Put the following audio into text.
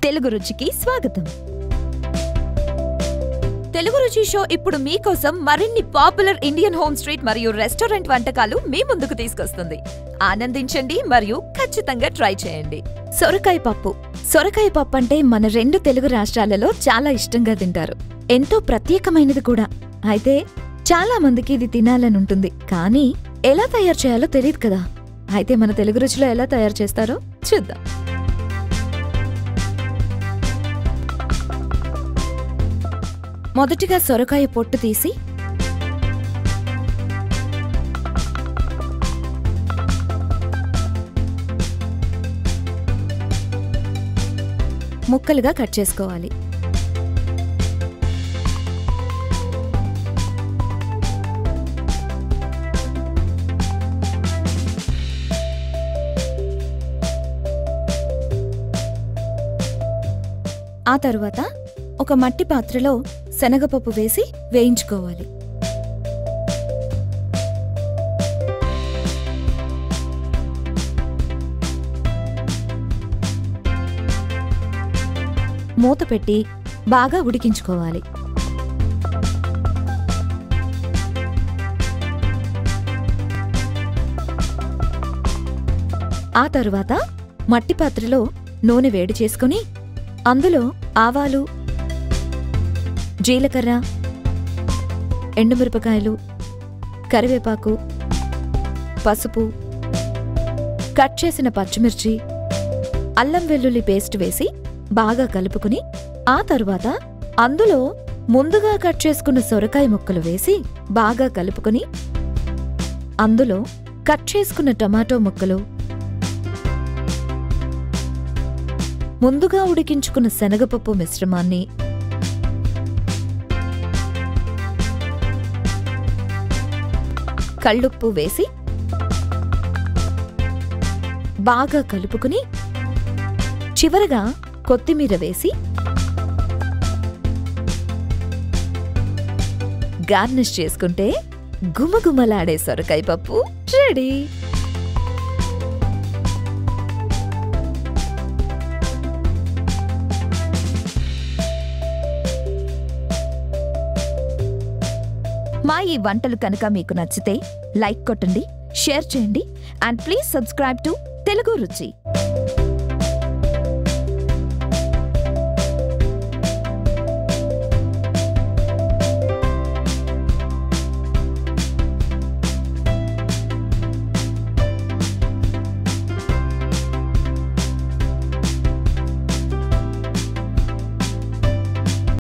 తెలుగు రుచికి స్వాగతం తెలుగు రుచి షో ఇప్పుడు మీకోసం మరిన్ని పాపులర్ ఇండియన్ హోమ్ స్ట్రీట్ మరియు రెస్టారెంట్ వంటకాలు మీ ముందుకు తీసుకొస్తుంది ఆనందించండి మరియు ఖచ్చితంగా ట్రై చేయండి సొరకాయ పప్పు సొరకాయ పప్పు అంటే మన రెండు తెలుగు రాష్ట్రాలలో చాలా ఇష్టంగా తింటారు ఎంతో ప్రత్యేకమైనది కూడా అయితే చాలా మందికి ఇది తినాలని ఉంటుంది కానీ ఎలా తయారు చేయాలో తెలియదు కదా అయితే మన తెలుగు రుచిలో ఎలా తయారు చేస్తారో చూద్దాం మొదటిగా సొరకాయ పొట్టు తీసి ముక్కలుగా కట్ చేసుకోవాలి ఆ తరువాత ఒక మట్టి పాత్రలో శనగపప్పు వేసి వేయించుకోవాలి మూత పెట్టి బాగా ఉడికించుకోవాలి ఆ తరువాత మట్టి పాత్రలో నూనె వేడి చేసుకుని అందులో ఆవాలు జీలకర్ర ఎండుమిరపకాయలు కరివేపాకు పసుపు కట్ చేసిన పచ్చిమిర్చి అల్లం వెల్లుల్లి పేస్ట్ వేసి బాగా కలుపుకుని ఆ తరువాత అందులో ముందుగా కట్ చేసుకున్న సొరకాయ ముక్కలు వేసి బాగా కలుపుకుని అందులో కట్ చేసుకున్న టమాటో ముక్కలు ముందుగా ఉడికించుకున్న శనగపప్పు మిశ్రమాన్ని కళ్ళుప్పు వేసి బాగా కలుపుకుని చివరగా కొత్తిమీర వేసి గార్నిష్ చేసుకుంటే గుమగుమలాడే సొరకాయ పప్పు రెడీ మా ఈ వంటలు కనుక మీకు నచ్చితే లైక్ కొట్టండి షేర్ చేయండి and please subscribe to Telugu రుచి